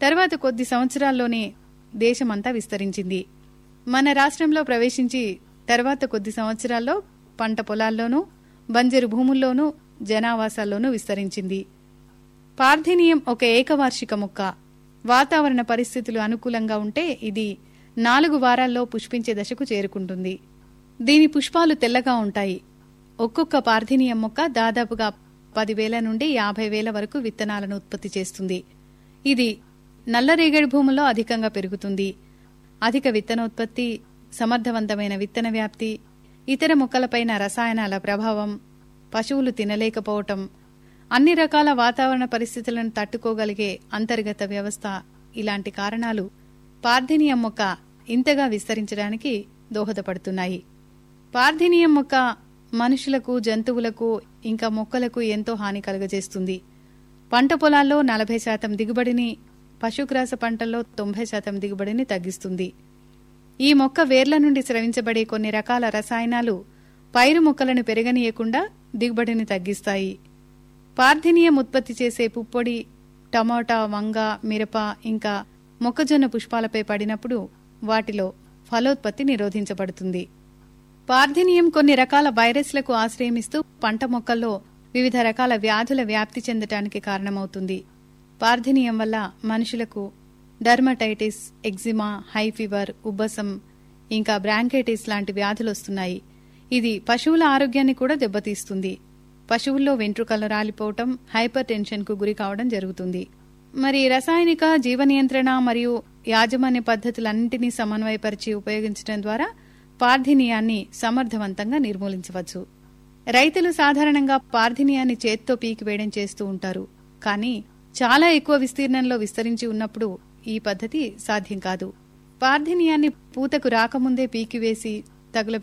తర్వాత కొద్ది సంవత్సరాల్లోనే దేశమంతా విస్తరించింది మన రాష్ట్రంలో ప్రవేశించి తర్వాత కొద్ది సంవత్సరాల్లో పంట పొలాల్లోనూ బంజరు భూముల్లోనూ జనావాసాల్లోనూ విస్తరించింది పార్థినియం ఒక ఏకవార్షిక మొక్క వాతావరణ పరిస్థితులు అనుకూలంగా ఉంటే ఇది నాలుగు వారాల్లో పుష్పించే దశకు చేరుకుంటుంది దీని పుష్పాలు తెల్లగా ఉంటాయి ఒక్కొక్క పార్థినియం మొక్క దాదాపుగా పదివేల నుండి యాభై వేల వరకు విత్తనాలను ఉత్పత్తి చేస్తుంది ఇది నల్లరేగడి భూముల్లో అధికంగా పెరుగుతుంది అధిక విత్తనోత్పత్తి సమర్థవంతమైన విత్తన వ్యాప్తి ఇతర మొక్కలపైన రసాయనాల ప్రభావం పశువులు తినలేకపోవటం అన్ని రకాల వాతావరణ పరిస్థితులను తట్టుకోగలిగే అంతర్గత వ్యవస్థ ఇలాంటి కారణాలు పార్థినియం మొక్క ఇంతగా విస్తరించడానికి దోహదపడుతున్నాయి పార్థినియం మొక్క మనుషులకు జంతువులకు ఇంకా మొక్కలకు ఎంతో హాని కలుగజేస్తుంది పంట పొలాల్లో నలభై శాతం దిగుబడిని పశుగ్రాస పంటల్లో తొంభై శాతం దిగుబడిని తగ్గిస్తుంది ఈ మొక్క వేర్ల నుండి స్రవించబడే కొన్ని రకాల రసాయనాలు పైరు మొక్కలను పెరగనీయకుండా దిగుబడిని తగ్గిస్తాయి పార్థినియం ఉత్పత్తి చేసే పుప్పొడి టమోటా వంగ మిరప ఇంకా మొక్కజొన్న పుష్పాలపై పడినప్పుడు వాటిలో ఫలోత్పత్తి నిరోధించబడుతుంది పార్థినియం కొన్ని రకాల వైరస్లకు ఆశ్రయమిస్తూ పంట మొక్కల్లో వివిధ రకాల వ్యాధుల వ్యాప్తి చెందటానికి కారణమవుతుంది పార్థినియం వల్ల మనుషులకు డర్మటైటిస్ ఎగ్జిమా హై ఫీవర్ ఉబ్బసం ఇంకా బ్రాంకైటిస్ లాంటి వ్యాధులు వస్తున్నాయి ఇది పశువుల ఆరోగ్యాన్ని కూడా దెబ్బతీస్తుంది పశువుల్లో వెంట్రుకలు రాలిపోవటం హైపర్ టెన్షన్ కు గురి కావడం జరుగుతుంది మరి రసాయనిక జీవ నియంత్రణ మరియు యాజమాన్య పద్ధతులన్నింటినీ సమన్వయపరిచి ఉపయోగించడం ద్వారా పార్థినియాన్ని సమర్థవంతంగా నిర్మూలించవచ్చు రైతులు సాధారణంగా పార్థినియాన్ని చేత్తో పీకివేయడం చేస్తూ ఉంటారు కానీ చాలా ఎక్కువ విస్తీర్ణంలో విస్తరించి ఉన్నప్పుడు ఈ పద్ధతి సాధ్యం కాదు పార్థినియాన్ని పూతకు రాకముందే పీకివేసి తగులబె